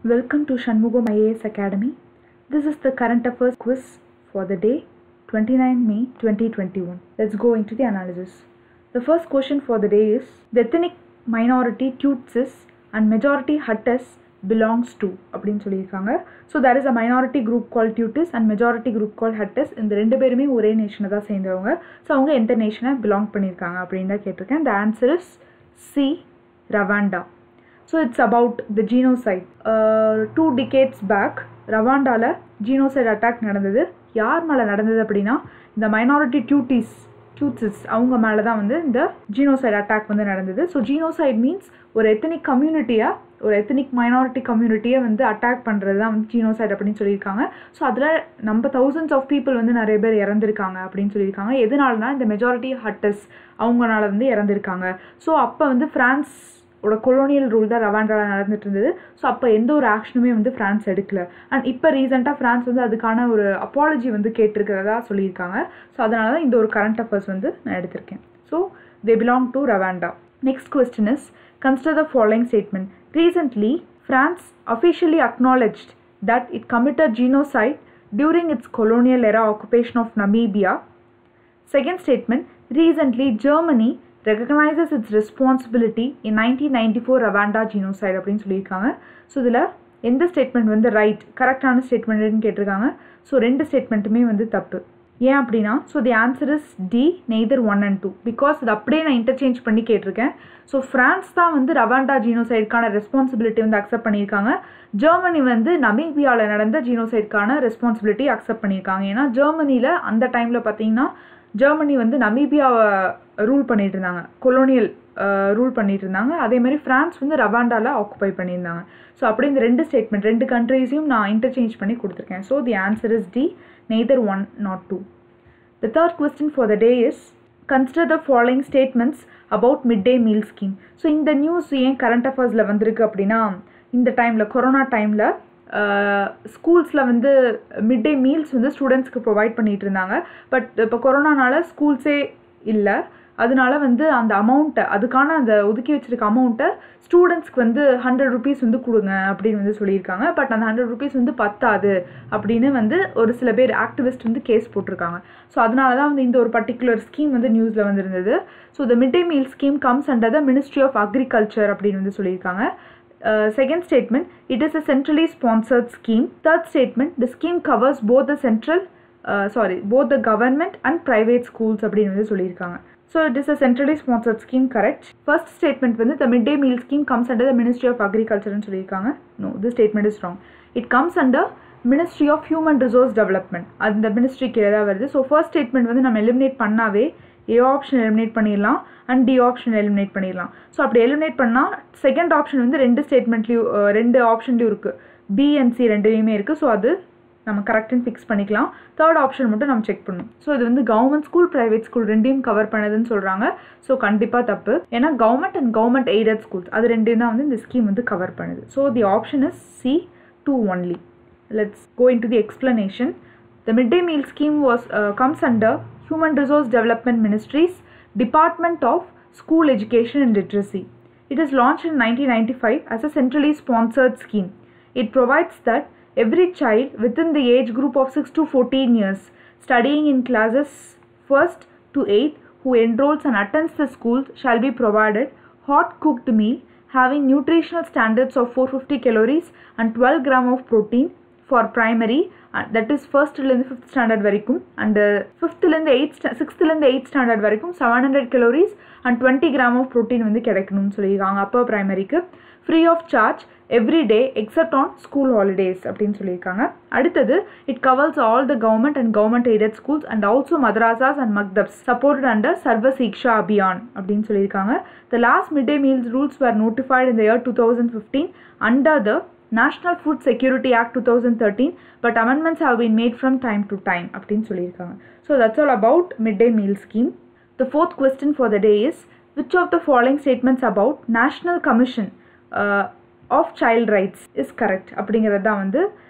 Welcome to Shanmugam IAS Academy. This is the current affairs quiz for the day 29 May 2021. Let's go into the analysis. The first question for the day is the ethnic minority Tutsis and majority Hattas belongs to அப்படின்னு சொல்லியிருக்காங்க so there is a minority group called Tutis and majority group called Hattas இந்த ரெண்டு பேருமே ஒரே நேஷனை தான் சேர்ந்தவங்க so அவங்க எந்த நேஷனை பிலாங் பண்ணியிருக்காங்க அப்படின்னு தான் கேட்டிருக்கேன் the answer is C Rwanda so it's about the genocide two decades back ரவாண்டாவில் ஜீனோசைட் அட்டாக் நடந்தது யார் மேலே நடந்தது அப்படின்னா இந்த மைனாரிட்டி டியூட்டிஸ் டியூட்ஸஸ் அவங்க மேலே தான் வந்து இந்த ஜீனோசைட் அட்டாக் வந்து நடந்தது ஸோ ஜீனோசைட் மீன்ஸ் ஒரு எத்தனிக் கம்யூனிட்டியை ஒரு எத்தனிக் மைனாரிட்டி கம்யூனிட்டியை வந்து அட்டாக் பண்ணுறது தான் வந்து ஜீனோசைட் அப்படின்னு சொல்லியிருக்காங்க ஸோ அதில் நம்ம தௌசண்ட்ஸ் ஆஃப் பீப்புள் வந்து நிறைய பேர் இறந்துருக்காங்க அப்படின்னு சொல்லியிருக்காங்க எதனாலனா இந்த மெஜாரிட்டி ஹட்டஸ் அவங்கனால வந்து இறந்துருக்காங்க ஸோ அப்போ வந்து ஃப்ரான்ஸ் ஓட கொலோனியல் ரூல் தான் ரவாண்டாவில் நடந்துட்டு இருந்தது ஸோ அப்போ எந்த ஒரு ஆக்ஷனுமே வந்து ஃப்ரான்ஸ் எடுக்கல அண்ட் இப்போ ரீசெண்டாக ஃப்ரான்ஸ் வந்து அதுக்கான ஒரு அப்பாலஜி வந்து கேட்டிருக்கிறதா சொல்லியிருக்காங்க ஸோ அதனால தான் இந்த ஒரு கரண்ட் அஃபேர்ஸ் வந்து நான் எடுத்திருக்கேன் so they belong to Rwanda next question is consider the following statement recently France officially acknowledged that it committed genocide during its colonial era occupation of Namibia second statement recently Germany recognises its responsibility in nineteen ninety four Rwanda genocide அப்படின்னு சொல்லியிருக்காங்க so இதில் எந்த statement வந்து right கரெக்டான ஸ்டேட்மெண்ட்னு கேட்டிருக்காங்க so ரெண்டு ஸ்டேட்மெண்ட்டுமே வந்து தப்பு ஏன் அப்படின்னா so the answer is D neither one and two because இது அப்படியே நான் இன்டர்சேஞ்ச் பண்ணி கேட்டிருக்கேன் ஸோ ஃப்ரான்ஸ் தான் வந்து ரவாண்டா ஜீனோசைடுக்கான ரெஸ்பான்சிபிலிட்டி வந்து அக்செப்ட் பண்ணியிருக்காங்க ஜெர்மனி வந்து நமீபியாவில் நடந்த ஜீனோசைடுக்கான ரெஸ்பான்சிபிலிட்டி அக்செப்ட் பண்ணியிருக்காங்க ஏன்னா ஜெர்மனியில் அந்த டைமில் பார்த்தீங்கன்னா ஜெர்மனி வந்து நமீபியாவை ரூல் பண்ணிட்டு இருந்தாங்க கொலோனியல் ரூல் பண்ணிட்டு இருந்தாங்க அதே மாதிரி ஃப்ரான்ஸ் வந்து ரவாண்டாவில் ஆக்குபை பண்ணியிருந்தாங்க ஸோ அப்படி இந்த ரெண்டு ஸ்டேட்மெண்ட் ரெண்டு கண்ட்ரீஸையும் நான் இன்டர்சேஞ்ச் பண்ணி கொடுத்துருக்கேன் so the answer is D neither one not two the third question for the day is consider the following statements about mid day meal scheme so இந்த நியூஸ் ஏன் கரண்ட் அஃபேர்ஸில் வந்திருக்கு அப்படின்னா இந்த டைமில் கொரோனா டைமில் ஸ்கூல்ஸில் வந்து மிட் டே மீல்ஸ் வந்து ஸ்டூடெண்ட்ஸ்க்கு ப்ரொவைட் பண்ணிகிட்டு இருந்தாங்க பட் இப்போ கொரோனானால ஸ்கூல்ஸே இல்லை அதனால வந்து அந்த அமௌண்ட்டை அதுக்கான அந்த ஒதுக்கி வச்சிருக்க அமௌண்ட்டை ஸ்டூடெண்ட்ஸ்க்கு வந்து ஹண்ட்ரட் ருபீஸ் வந்து கொடுங்க அப்படின்னு வந்து சொல்லியிருக்காங்க பட் அந்த ஹண்ட்ரட் ருபீஸ் வந்து பத்தாது அப்படின்னு வந்து ஒரு சில பேர் ஆக்டிவிஸ்ட் வந்து கேஸ் போட்டிருக்காங்க ஸோ அதனால தான் வந்து இந்த ஒரு பர்டிகுலர் ஸ்கீம் வந்து நியூஸில் வந்திருந்தது so the mid day meal scheme comes under the ministry of agriculture அப்படின்னு வந்து சொல்லியிருக்காங்க Uh, second statement it is a centrally sponsored scheme third statement the scheme covers both the central uh, sorry both the government and private schools அப்படின்னு வந்து சொல்லியிருக்காங்க so it is a centrally sponsored scheme correct first statement வந்து the mid day meal scheme comes under the ministry of அக்ரிகல்ச்சர்னு சொல்லியிருக்காங்க no the statement is wrong it comes under ministry of human resource development அந்த ministry கீழே தான் வருது so first statement வந்து நம்ம eliminate பண்ணாவே ஏ ஆப்ஷன் எலிமினேட் பண்ணிடலாம் அண்ட் டி ஆப்ஷன் எலிமினேட் பண்ணிடலாம் ஸோ அப்படி எலிமினேட் பண்ணால் செகண்ட் ஆப்ஷன் வந்து ரெண்டு ஸ்டேட்மெண்ட்லேயும் ரெண்டு ஆப்ஷன்லேயும் இருக்குது பி அண்ட் சி ரெண்டுலேயுமே இருக்குது ஸோ அது நம்ம கரெக்டுன்னு ஃபிக்ஸ் பண்ணிக்கலாம் தேர்ட் ஆப்ஷன் மட்டும் நம்ம செக் பண்ணணும் ஸோ இது வந்து கவர்மெண்ட் ஸ்கூல் ப்ரைவேட் ஸ்கூல் ரெண்டையும் கவர் பண்ணதுன்னு சொல்கிறாங்க ஸோ கண்டிப்பாக தப்பு ஏன்னா government and government aided schools அது ரெண்டையும் தான் வந்து இந்த ஸ்கீம் வந்து கவர் பண்ணுது so the option is C two only let's go into the explanation the mid day meal scheme was comes under Human Resource Development Ministries, Department of School Education and Literacy. It is launched in 1995 as a centrally sponsored scheme. It provides that every child within the age group of 6 to 14 years studying in classes 1st to 8th who enrolls and attends the schools shall be provided hot cooked meal having nutritional standards of 450 calories and 12 gram of protein for primary that is ஃபர்ஸ்ட்லேருந்து fifth standard வரைக்கும் and ஃபிஃப்த்துலேருந்து eight ஸ்டா சிக்ஸ்த்துலேருந்து eight standard வரைக்கும் seven hundred calories and twenty gram of protein வந்து கிடைக்கணும்னு சொல்லியிருக்காங்க upper ப்ரைமரிக்கு free of charge every day except on school holidays அப்படின்னு சொல்லியிருக்காங்க அடுத்தது it covers all the government and government aided schools and also madrasas and maktabs supported under Sarva Shiksha Abhiyan அப்படின்னு சொல்லியிருக்காங்க the last mid day meals rules where notified இந்த year two thousand fifteen under the National Food Security Act 2013 but amendments have been made from time to time அப்படின்னு சொல்லியிருக்காங்க so that's all about mid day meal scheme the fourth question for the day is which of the following statements about national commission of child rights is correct அப்படிங்கிறது தான் வந்து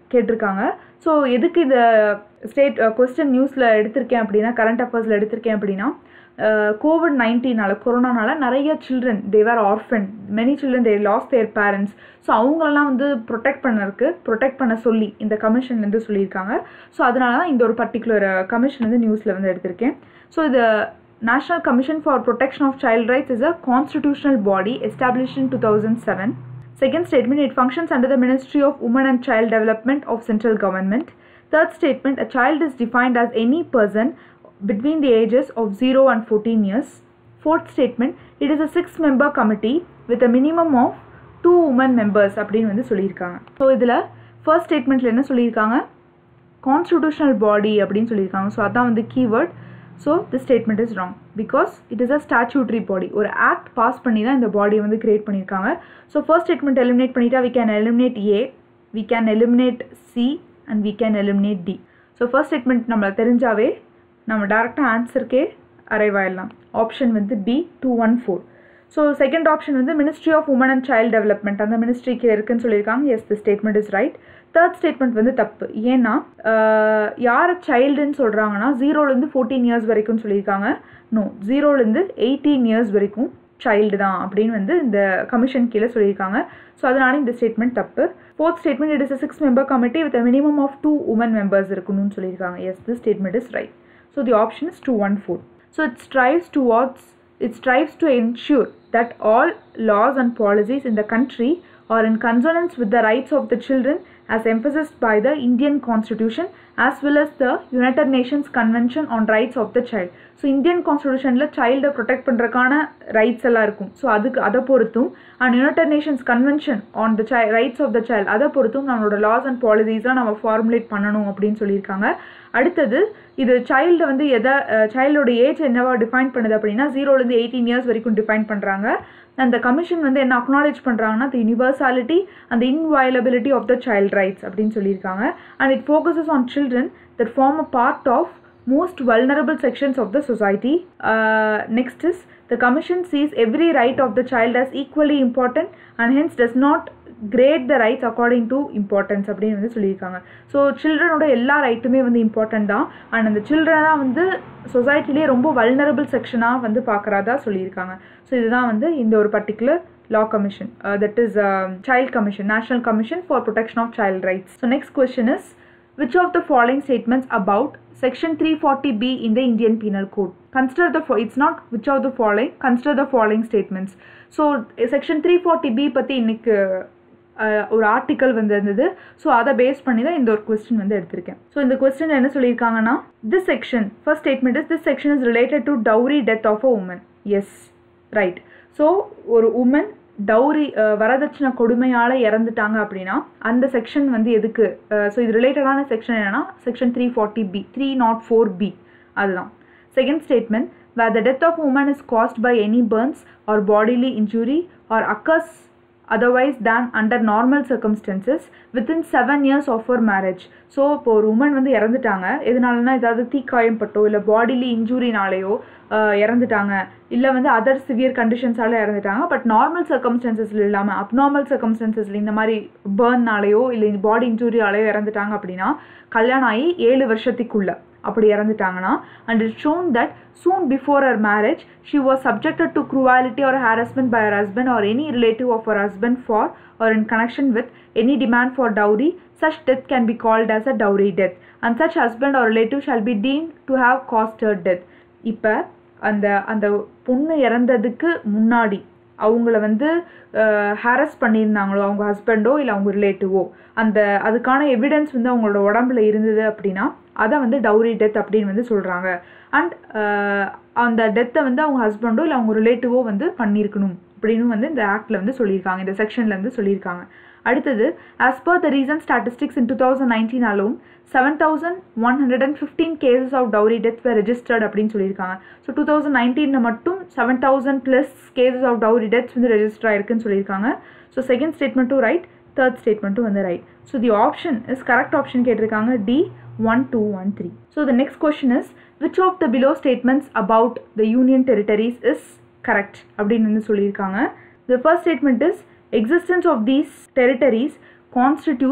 கேட்டிருக்காங்க so எதுக்கு இந்த state question நியூஸில் எடுத்திருக்கேன் அப்படின்னா current அஃபேர்ஸில் எடுத்திருக்கேன் அப்படின்னா கோவிட் நைன்டீனால் கொரோனானால நிறைய children they are orphan many children they lose their parents so அவங்களெல்லாம் வந்து ப்ரொடெக்ட் பண்ணருக்கு ப்ரொடெக்ட் பண்ண சொல்லி இந்த கமிஷன்லேருந்து சொல்லியிருக்காங்க ஸோ அதனால தான் இந்த ஒரு பர்டிகுலர் கமிஷன் வந்து நியூஸில் வந்து எடுத்திருக்கேன் ஸோ இது national commission for protection of child rights is a constitutional body establish in two thousand seven Second statement, it functions under the Ministry of Women and Child Development of central government. Third statement, a child is defined as any person between the ages of 0 and 14 years. Fourth statement, it is a six member committee with a minimum of two women members அப்படின்னு வந்து சொல்லியிருக்காங்க so இதில் first ஸ்டேட்மெண்ட்டில் என்ன சொல்லியிருக்காங்க constitutional பாடி அப்படின்னு சொல்லியிருக்காங்க so அதான் வந்து keyword so the statement is wrong because it is a statutory body ஒரு ஆக்ட் பாஸ் பண்ணி தான் இந்த பாடியை வந்து கிரியேட் பண்ணியிருக்காங்க ஸோ ஃபர்ஸ்ட் ஸ்டேட்மெண்ட் எலிமினேட் பண்ணிட்டா we can eliminate A we can eliminate C and we can eliminate D so first statement நம்மளை தெரிஞ்சாவே நம்ம டேரெக்டாக ஆன்சருக்கே அரைவ் ஆயிடலாம் ஆப்ஷன் வந்து B two one four so second option வந்து ministry of women and child development அந்த மினிஸ்ட்ரிக்கு இருக்குன்னு சொல்லியிருக்காங்க yes the statement is right third statement வந்து தப்பு ஏன்னா யாரை சைல்டுன்னு சொல்கிறாங்கன்னா ஜீரோலேருந்து ஃபோர்டீன் இயர்ஸ் வரைக்கும் சொல்லியிருக்காங்க நோ ஜீரோலேருந்து எயிட்டீன் இயர்ஸ் வரைக்கும் சைல்டு தான் அப்படின்னு வந்து இந்த கமிஷன் கீழே சொல்லியிருக்காங்க ஸோ அதனால இந்த ஸ்டேட்மெண்ட் தப்பு fourth statement it is a six member committee with minimum of two women members இருக்கணும்னு சொல்லியிருக்காங்க yes the statement is right so the option is two one four so it strives towards it strives to ensure that all laws and policies in the country are in consonance with the rights of the children as emphasized by the Indian Constitution as well as the United Nations Convention on Rights of the Child. So Indian கான்ஸ்டியூஷனில் சைல்டை protect பண்ணுறதுக்கான rights எல்லாம் இருக்கும் so அதுக்கு அதை பொறுத்தும் and United Nations convention on the சை rights of the child அதை பொறுத்தும் நம்மளோட லாஸ் அண்ட் பாலிசிஸ்லாம் நம்ம ஃபார்முலேட் பண்ணணும் அப்படின்னு சொல்லியிருக்காங்க அடுத்தது இது சைல்டு வந்து எதை சைல்டோட ஏஜ் என்னவா டிஃபைன் பண்ணுது அப்படின்னா ஜீரோலேருந்து எயிட்டீன் இயர்ஸ் வரைக்கும் டிஃபைன் பண்ணுறாங்க அந்த கமிஷன் வந்து என்ன அக்னாலேஜ் பண்ணுறாங்கன்னா த யூனிவர்சாலிட்டி அந்த inviolability of the child rights அப்படின்னு சொல்லியிருக்காங்க and it focuses on children that form a part of most vulnerable sections of the society. Uh, next is the Commission sees every right of the child as equally important and hence does not grade the rights according to importance அப்படின்னு வந்து சொல்லியிருக்காங்க so சில்ட்ரனோட எல்லா ரைட்டுமே வந்து important தான் and அந்த சில்ட்ரனை தான் வந்து சொசைட்டிலே ரொம்ப வல்னரபிள் செக்ஷனாக வந்து பார்க்குறதா சொல்லியிருக்காங்க ஸோ இதுதான் வந்து இந்த ஒரு particular law commission uh, that is uh, child commission national commission for protection of child rights so next question is which of the following statements about section 340b in the indian penal code consider the it's not which of the following consider the following statements so section 340b பற்றி இன்னைக்கு ஒரு article வந்து இருந்தது so அதை base பண்ணி தான் இந்த ஒரு கொஸ்டின் வந்து எடுத்திருக்கேன் ஸோ இந்த கொஸ்டின் என்ன சொல்லியிருக்காங்கன்னா this section first statement is this section is related to dowry death of a woman yes right so ஒரு உமன் டவுரி வரதட்சணை கொடுமையால் இறந்துட்டாங்க அப்படின்னா அந்த செக்ஷன் வந்து எதுக்கு ஸோ இது ரிலேட்டடான செக்ஷன் என்னன்னா section three forty B three not four B அதுதான் second statement where the death of woman is caused by any burns or bodily injury or occurs otherwise than under normal circumstances within seven years of her marriage so இப்போ ஒரு woman வந்து இறந்துட்டாங்க எதனாலனா ஏதாவது தீக்காயம் பட்டோ இல்லை bodily இன்ஜூரினாலேயோ இறந்துட்டாங்க இல்லை வந்து அதர் சிவியர் கண்டிஷன்ஸால இறந்துட்டாங்க பட் நார்மல் சர்க்கம்ஸ்டன்சஸில் இல்லாமல் அப்நார்மல் சர்க்கம்ஸ்டன்சஸில் இந்த மாதிரி பேர்ன்னாலேயோ இல்லை பாடி இன்ஜூரியாலேயோ இறந்துட்டாங்க அப்படின்னா கல்யாணம் ஆகி ஏழு வருஷத்துக்குள்ள அப்படி இறந்துட்டாங்கன்னா and it shown that soon before her marriage she was subjected to cruelty or harassment by her husband or any relative of her husband for or in connection with any demand for dowry such death can be called as a dowry death and such husband or relative shall be deemed to have caused her death இப்போ அந்த அந்த பொண்ணு இறந்ததுக்கு முன்னாடி அவங்கள வந்து harass பண்ணியிருந்தாங்களோ அவங்க ஹஸ்பண்டோ இல்லை அவங்க ரிலேட்டிவோ அந்த அதுக்கான எவிடன்ஸ் வந்து அவங்களோட உடம்புல இருந்தது அப்படின்னா அதை வந்து டவுரி டெத் அப்படின்னு வந்து சொல்கிறாங்க அண்ட் அந்த டெத்தை வந்து அவங்க ஹஸ்பண்டோ இல்லை அவங்க ரிலேட்டிவோ வந்து பண்ணியிருக்கணும் அப்படின்னு வந்து இந்த ஆக்டில் வந்து சொல்லியிருக்காங்க இந்த செக்ஷனில் வந்து சொல்லியிருக்காங்க அடுத்தது as per the reason statistics in two thousand nineteen alone seven thousand one hundred and fifteen cases of dowry death were registered அப்படின்னு சொல்லியிருக்காங்க ஸோ டூ தௌசண்ட் நைன்டீனில் மட்டும் seven thousand plus cases of dowry deaths வந்து register ஆயிருக்குன்னு சொல்லியிருக்காங்க so second ஸ்டேட்மெண்ட்டும் right third ஸ்டேட்மெண்ட்டும் வந்து right so the option is correct option கேட்டிருக்காங்க D one two one three so the next question is which of the below statements about the union territories is correct அப்படின்னு வந்து சொல்லியிருக்காங்க the first statement is existence of these territories constitutes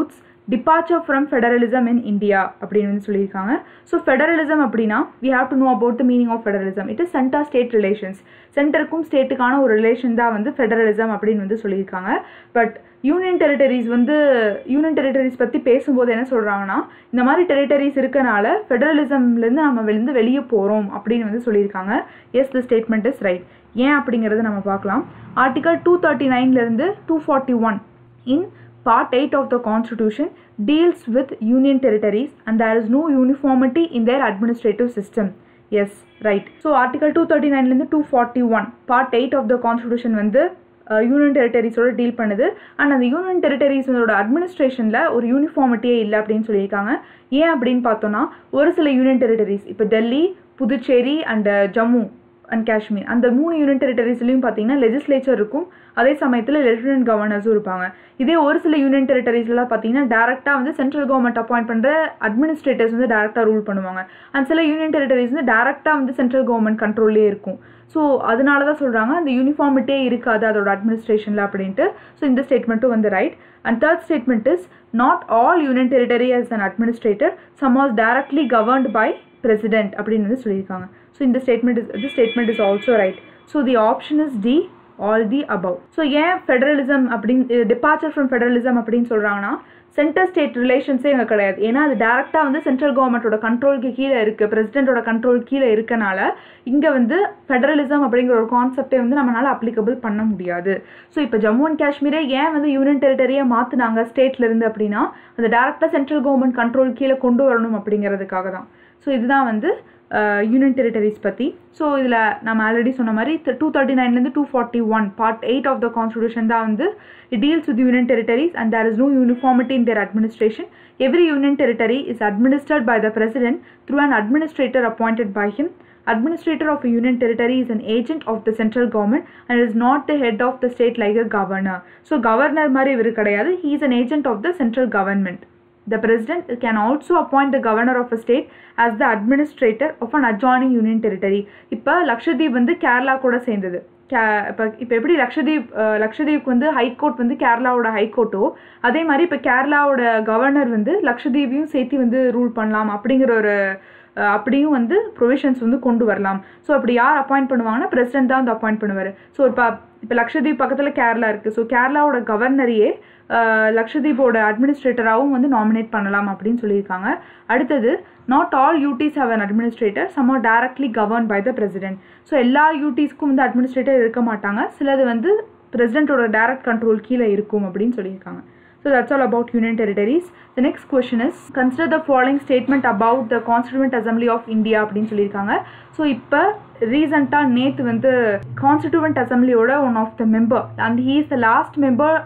departure from federalism in India அப்படின்னு வந்து சொல்லியிருக்காங்க so federalism அப்படின்னா we have to know about the meaning of federalism it is centre state relations சென்டருக்கும் ஸ்டேட்டுக்கான ஒரு ரிலேஷன் தான் வந்து federalism அப்படின்னு வந்து சொல்லியிருக்காங்க பட் யூனியன் டெரிட்டரிஸ் வந்து யூனியன் டெரிட்டரிஸ் பற்றி பேசும்போது என்ன சொல்கிறாங்கன்னா இந்த மாதிரி டெரிட்டரிஸ் இருக்கனால ஃபெடரலிசம்லேருந்து நம்ம வந்து வெளியே போகிறோம் அப்படின்னு வந்து சொல்லியிருக்காங்க yes the statement is right ஏன் அப்படிங்கிறத நம்ம பார்க்கலாம் ஆர்டிகல் டூ தேர்ட்டி நைன்லேருந்து two forty one in Part 8 of the Constitution deals with union territories and there is no uniformity in their administrative system. Yes, right. So Article 239 லேருந்து 241 Part 8 of the Constitution வந்து union டெரிட்டரிஸோட deal பண்ணுது and அந்த union டெரிட்டரிஸோட அட்மினிஸ்ட்ரேஷனில் ஒரு யூனிஃபார்மிட்டியே இல்லை அப்படின்னு சொல்லியிருக்காங்க ஏன் அப்படின்னு பார்த்தோன்னா ஒரு சில யூனியன் டெரிட்டரிஸ் இப்போ டெல்லி புதுச்சேரி அண்ட் ஜம்மு அண்ட் காஷ்மீர் அந்த மூணு யூனியன் டெரிட்டரிஸ்லையும் பார்த்தீங்கன்னா லெஜிஸ்லேச்சர் இருக்கும் அதே சமயத்தில் லெஃப்டினன்ட் கவர்னர்ஸும் இருப்பாங்க இதே ஒரு சில யூனியன் டெரிட்டரிஸ்லாம் பார்த்தீங்கன்னா டேரெக்டாக வந்து சென்ட்ரல் கவர்மெண்ட் அப்பாயிண்ட் பண்ணுற அட்மினிஸ்ட்ரேட்டர்ஸ் வந்து டேரெக்டாக ரூல் பண்ணுவாங்க அண்ட் சில யூனியன் டெரிட்டரிஸ் வந்து டேரெக்டாக வந்து சென்ட்ரல் கவர்மெண்ட் கண்ட்ரோல்லே இருக்கும் ஸோ அதனால தான் சொல்கிறாங்க அந்த யூனிஃபார்மிட்டே இருக்காது அதோட அட்மினிஸ்ட்ரேஷனில் அப்படின்ட்டு ஸோ இந்த ஸ்டேட்மெண்ட்டும் வந்து right and third statement is not all union territory as an administrator some was directly governed by president அப்படின்னு வந்து சொல்லியிருக்காங்க ஸோ இந்த statement is this statement is also right so the option is D all the above so ஏன் federalism அப்படின்னு departure from federalism அப்படின்னு சொல்கிறாங்கன்னா centre state ரிலேஷன்ஸே இங்கே கிடையாது ஏன்னா அது டேரெக்டாக வந்து சென்ட்ரல் கவர்மெண்ட்டோட கண்ட்ரோலுக்கு கீழே இருக்குது பிரசிடென்ட்டோட கண்ட்ரோல் கீழே இருக்கனால இங்கே வந்து ஃபெடரலிசம் அப்படிங்கிற ஒரு கான்செப்டே வந்து நம்மளால் அப்ளிகபிள் பண்ண முடியாது ஸோ இப்போ ஜம்மு அண்ட் காஷ்மீரே ஏன் வந்து யூனியன் டெரிட்டரியை மாற்றினாங்க ஸ்டேட்லேருந்து அப்படின்னா அது டேரெக்டாக சென்ட்ரல் கவர்மெண்ட் கண்ட்ரோல் கீழே கொண்டு வரணும் அப்படிங்கிறதுக்காக தான் ஸோ இதுதான் வந்து யூனியன் டெரிட்டரிஸ் பற்றி ஸோ இதில் நம்ம ஆல்ரெடி சொன்ன மாதிரி டூ தேர்ட்டி நைன்லேருந்து two forty one part eight of the constitution தான் வந்து it deals with union territories and there is no uniformity in their administration. Every union territory is administered by the president through an administrator appointed by him. Administrator of a union territory is an agent of the central government and is not the head of the state like a governor. So governor மாதிரி இவர் கிடையாது he is an agent of the central government. The president can also appoint the governor of a state as the administrator of an adjoining union territory. இப்போ லக்ஷதீப் வந்து கேரளா கூட சேர்ந்தது K இப்போ இப்போ எப்படி லக்ஷதீப் அஹ், லக்ஷதீப்க்கு வந்து ஹைகோர்ட் வந்து கேரளாவோட ஹைகோர்ட்டோ அதே மாதிரி இப்போ கேரளாவோட கவர்னர் வந்து லக்ஷதீப்பையும் சேர்த்து வந்து ரூல் பண்ணலாம் அப்படிங்கிற ஒரு அஹ், அப்படியும் வந்து ப்ரொவிஷன்ஸ் வந்து கொண்டு வரலாம் ஸோ அப்படி யார் அப்பாயிண்ட் பண்ணுவாங்கன்னா பிரசிடென்ட் தான் வந்து அப்பாயிண்ட் பண்ணுவார் ஸோ இப்போ இப்போ லக்ஷதீப் பக்கத்தில் கேரளா இருக்குது ஸோ கேரளாவோட கவர்னரையே அஹ், லக்ஷதீப்போட அட்மினிஸ்ட்ரேட்டராகவும் வந்து நாமினேட் பண்ணலாம் அப்படின்னு சொல்லியிருக்காங்க அடுத்தது not all UTs have an administrator some are directly govern by the president so எல்லா யூடிஸ்க்கும் வந்து அட்மினிஸ்ட்ரேட்டர் இருக்க மாட்டாங்க சிலது வந்து பிரசிடென்ட்டோட டைரக்ட் கண்ட்ரோல் கீழே இருக்கும் அப்படின்னு சொல்லியிருக்காங்க So that's all about union territories. The next question is consider the following statement about the Constituent Assembly of India அப்படின்னு சொல்லியிருக்காங்க ஸோ இப்போ ரீசண்டாக நேற்று வந்து கான்ஸ்டிடியூவன்ட் அசம்பிளியோட one of the member and he is the last member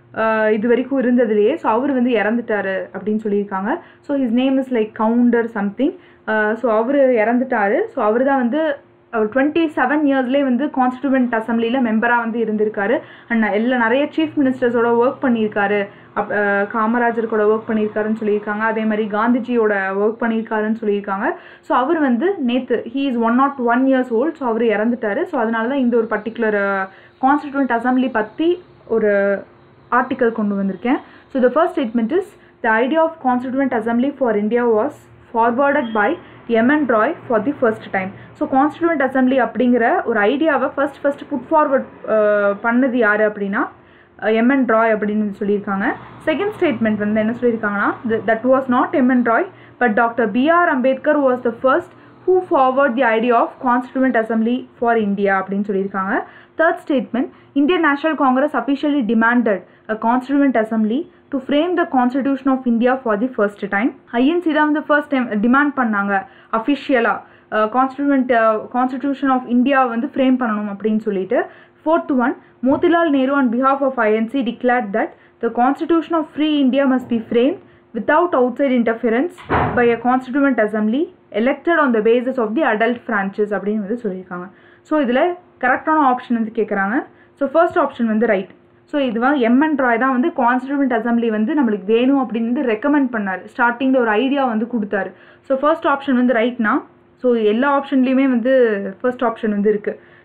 இது வரைக்கும் இருந்ததுலேயே ஸோ அவர் வந்து இறந்துட்டாரு அப்படின்னு சொல்லியிருக்காங்க so his name is like Gounder something so அவர் இறந்துட்டாரு ஸோ அவர் தான் வந்து அவர் டுவெண்ட்டி செவன் இயர்ஸ்லேயே வந்து கான்ஸ்டிடியூவன்ட் அசம்பிளியில் மெம்பராக வந்து இருந்திருக்காரு அண்ட் எல்லா நிறைய சீஃப் மினிஸ்டர்ஸோட ஒர்க் பண்ணியிருக்காரு அப் அஹ் காமராஜர் கூட ஒர்க் பண்ணியிருக்காருன்னு சொல்லியிருக்காங்க அதே மாதிரி காந்திஜியோட ஒர்க் பண்ணியிருக்காருன்னு சொல்லியிருக்காங்க ஸோ அவர் வந்து நேற்று he is one not one years old so அவர் இறந்துட்டாரு ஸோ அதனால தான் இந்த ஒரு பர்டிகுலர் கான்ஸ்டிடியூவன்ட் அசம்பிளி பற்றி ஒரு ஆர்டிக்கல் கொண்டு வந்திருக்கேன் so the first statement is the idea of constituent assembly for India was forwarded by MN Roy for the first time so constituent assembly அப்படிங்கிற ஒரு ஐடியாவை ஃபர்ஸ்ட் ஃபர்ஸ்ட் புட் ஃபார்வர்ட் பண்ணது யார் அப்படின்னா எம்என் ராய் அப்படின்னு சொல்லியிருக்காங்க செகண்ட் ஸ்டேட்மெண்ட் வந்து என்ன சொல்லியிருக்காங்கன்னா that was not MN Roy but doctor BR Ambedkar was the first who forward the idea of constituent assembly for India அப்படின்னு சொல்லியிருக்காங்க third statement Indian National Congress officially demanded a constituent assembly to frame the constitution of India for the first time INC தான் வந்து first time demand பண்ணாங்க அஃபிஷியலாக constituent constitution of India வந்து frame பண்ணணும் அப்படின்னு சொல்லிட்டு fourth one Motilal Nehru on behalf of INC declared that the constitution of free India must be framed without outside interference by a constituent assembly elected on the basis of the adult franchise அப்படின்னு வந்து சொல்லியிருக்காங்க so இதில் கரெக்டான option வந்து கேட்குறாங்க so first option வந்து right so இது வந்து எம்என் ராய் தான் வந்து கான்ஸ்டியூவன்ட் அசம்பிளி வந்து நம்மளுக்கு வேணும் அப்படின்னு வந்து ரெக்கமெண்ட் பண்ணார் ஸ்டார்டிங்கில் ஒரு ஐடியா வந்து கொடுத்தாரு ஸோ ஃபர்ஸ்ட் ஆப்ஷன் வந்து ரைட்னா ஸோ எல்லா ஆப்ஷன்லேயுமே வந்து ஃபர்ஸ்ட் ஆப்ஷன் வந்து இருக்குது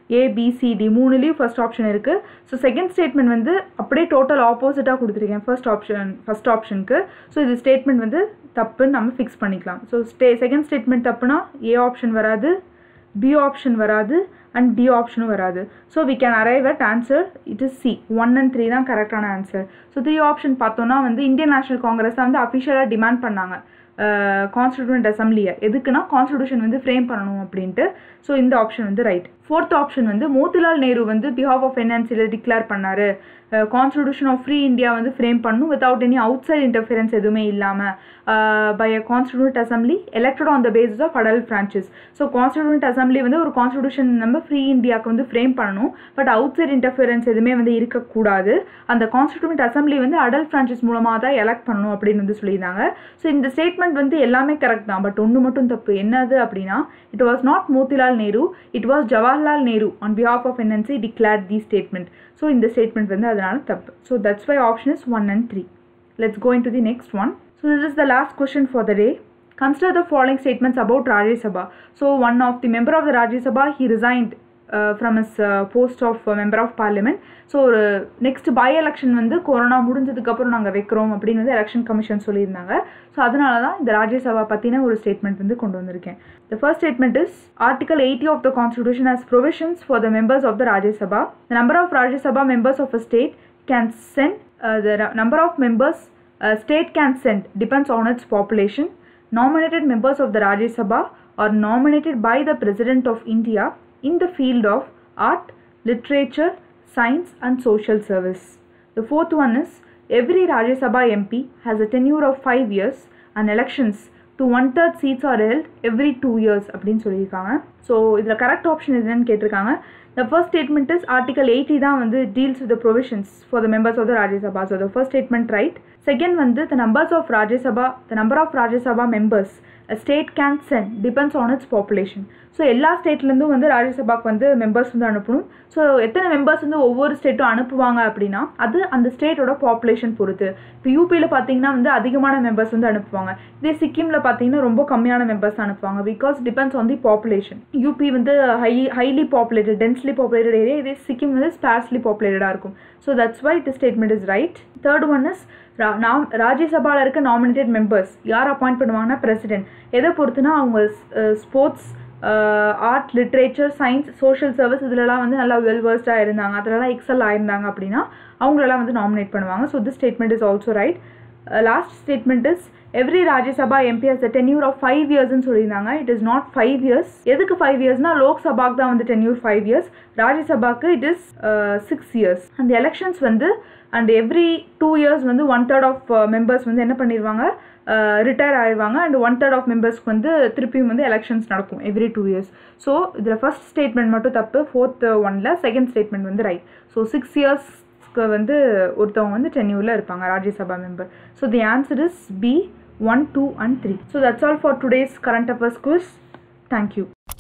ஏபிசிடி மூணுலேயும் ஃபர்ஸ்ட் ஆப்ஷன் இருக்குது ஸோ செகண்ட் ஸ்டேட்மெண்ட் வந்து அப்படியே டோட்டல் ஆப்போசிட்டாக கொடுத்துருக்கேன் ஃபர்ஸ்ட் ஆப்ஷன் ஃபர்ஸ்ட் ஆப்ஷனுக்கு ஸோ இது ஸ்டேட்மெண்ட் வந்து தப்புன்னு நம்ம ஃபிக்ஸ் பண்ணிக்கலாம் ஸோ ஸ்டே செகண்ட் ஸ்டேட்மெண்ட் தப்புனா ஏ ஆப்ஷன் வராது பி ஆப்ஷன் வராது அண்ட் டி ஆப்ஷனும் வராது so we can arrive at answer it is C one and three தான் கரெக்டான ஆன்சர் ஸோ த்ரீ ஆப்ஷன் பார்த்தோன்னா வந்து இந்தியன் நேஷனல் காங்கிரஸ் தான் வந்து அஃபிஷியலாக டிமாண்ட் பண்ணாங்க கான்ஸ்டியூண்ட் அசம்பிளியை எதுக்குன்னா கான்ஸ்டியூஷன் வந்து ஃப்ரேம் பண்ணணும் அப்படின்ட்டு ஸோ இந்த ஆப்ஷன் வந்து ரைட் ஃபோர்த் ஆப்ஷன் வந்து மோதிலால் நேரு வந்து பிஹாஃப் ஆஃப் ஃபைனான்சியில் டிக்ளேர் பண்ணார் கான்ஸ்டியூஷன் ஆஃப் ஃப்ரீ இந்தியா வந்து ஃப்ரேம் பண்ணும் without any outside interference எதுவுமே இல்லாமல் by a constituent assembly elected on the basis of adult franchise so constituent assembly வந்து ஒரு கான்ஸ்டியூஷன் நம்ம ஃப்ரீ இந்தியாவுக்கு வந்து ஃப்ரேம் பண்ணணும் பட் அவுட் சைட் இன்டர்ஃபியரன்ஸ் எதுவுமே வந்து இருக்கக்கூடாது அந்த கான்ஸ்டியூண்ட் அசம்பிளி வந்து அடல் ஃப்ரான்ச்சஸ் மூலமாக தான் எலெக்ட் பண்ணணும் அப்படின்னு வந்து சொல்லியிருந்தாங்க ஸோ இந்த ஸ்டேட்மெண்ட் வந்து எல்லாமே கரெக்ட் தான் பட் ஒன்று மட்டும் தப்பு என்னது அப்படின்னா it was not Motilal Nehru it was Jawaharlal Nehru on behalf of NNC declare the statement so இந்த ஸ்டேட்மெண்ட் வந்து அதனால தப்பு so that's why option is one and three let's going to the next one so this is the last question for the day Consider the following statements about Rajya Sabha. So, one of the member of the Rajya Sabha, he resigned uh, from his uh, post of uh, member of parliament. So ஒரு next by election வந்து corona முடிஞ்சதுக்கப்புறம் நாங்கள் வைக்கிறோம் அப்படின்னு வந்து election commission சொல்லியிருந்தாங்க so அதனால தான் இந்த ராஜ்யசபா பற்றின ஒரு ஸ்டேட்மெண்ட் வந்து கொண்டு வந்திருக்கேன் the first statement is article eighty of the constitution has provisions for the members of the Rajya Sabha the number of Rajya Sabha members of a state can send the number of members state can send depends on its population nominated members of the Rajya Sabha are nominated by the President of India in the field of art, literature, science and social service. The fourth one is every Rajya Sabha MP has a tenure of 5 years and elections to one third seats are held every two years அப்படின்னு சொல்லியிருக்காங்க so இதில் correct option என்னன்னு கேட்டிருக்காங்க the first statement is article eighty தான் வந்து deals with provisions for the members of the Rajya Sabha so the first statement right second வந்து the numbers of Rajya Sabha the number of Rajya Sabha members state can send depends on its population so எல்லா ஸ்டேட்லேருந்தும் வந்து ராஜ்யசபாக்கு வந்து members வந்து அனுப்பணும் so எத்தனை members வந்து ஒவ்வொரு ஸ்டேட்டும் அனுப்புவாங்க அப்படின்னா அது அந்த ஸ்டேட்டோட பாப்புலேஷன் பொறுத்து இப்போ யூபியில் பார்த்தீங்கன்னா வந்து அதிகமான மெம்பர்ஸ் வந்து அனுப்புவாங்க இதே சிக்கிமில் பார்த்தீங்கன்னா ரொம்ப கம்மியான மெம்பர்ஸ் அனுப்புவாங்க because depends on the population UP வந்து high highly populated densely populated area இதே சிக்கிம் வந்து ஸ்பேர்ஸ்லி பாப்புலேட்டடாக இருக்கும் so that's why the statement is right third one is நாம் ராஜ்யசபாவில் இருக்க நாமினேட்டட் மெம்பர்ஸ் யார் அப்பாயிண்ட் பண்ணுவாங்கன்னா பிரசிடென்ட் எதை பொறுத்துனா அவங்க sports art literature science social service இதிலலாம் வந்து நல்லா வெல் வேர்ஸ்டாக இருந்தாங்க அதிலலாம் எக்ஸல் ஆயிருந்தாங்க அப்படின்னா அவங்களெல்லாம் வந்து நாமினேட் பண்ணுவாங்க so this statement is also right last statement is every Rajya Sabha MP has tenure of five இயர்ஸ்னு சொல்லியிருந்தாங்க it is not five years எதுக்கு ஃபைவ் இயர்ஸ்னா லோக்சபாக்கு தான் வந்து டென்யூர் ஃபைவ் இயர்ஸ் ராஜ்யசபாக்கு இட் இஸ் சிக்ஸ் இயர்ஸ் அந்த எலெக்ஷன்ஸ் வந்து அண்ட் எவ்ரி டூ இயர்ஸ் வந்து ஒன் தேர்ட் ஆஃப் மெம்பர்ஸ் வந்து என்ன பண்ணிடுவாங்க ரிட்டையர் ஆயிடுவாங்க அண்ட் ஒன் தேர்ட் ஆஃப் மெம்பர்ஸ்க்கு வந்து திருப்பியும் வந்து எலெக்ஷன்ஸ் நடக்கும் எவ்ரி டூ இயர்ஸ் ஸோ இதில் ஃபர்ஸ்ட் ஸ்டேட்மெண்ட் மட்டும் தப்பு ஃபோர்த் ஒனில் செகண்ட் ஸ்டேட்மெண்ட் வந்து ரைட் ஸோ சிக்ஸ் இயர்ஸ்க்கு வந்து ஒருத்தவங்க வந்து டென்யூரில் இருப்பாங்க Rajya Sabha member so the answer is B one two and three so that's all for today's current affairs quiz thank you